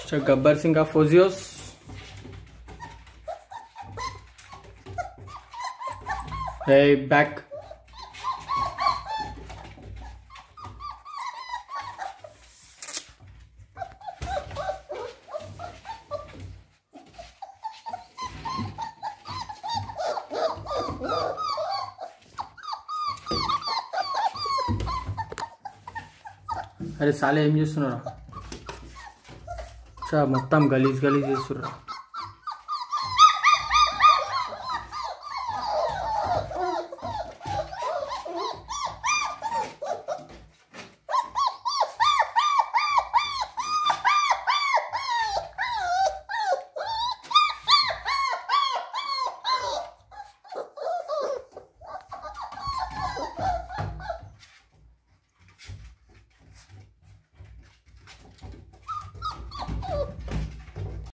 mister Gabbar Singh of ఫోజియోస్ hey back అరే సాలే ఏం చేస్తున్నారా చా మొత్తం గలీజ్ గలీజ్ చేస్తుర్రా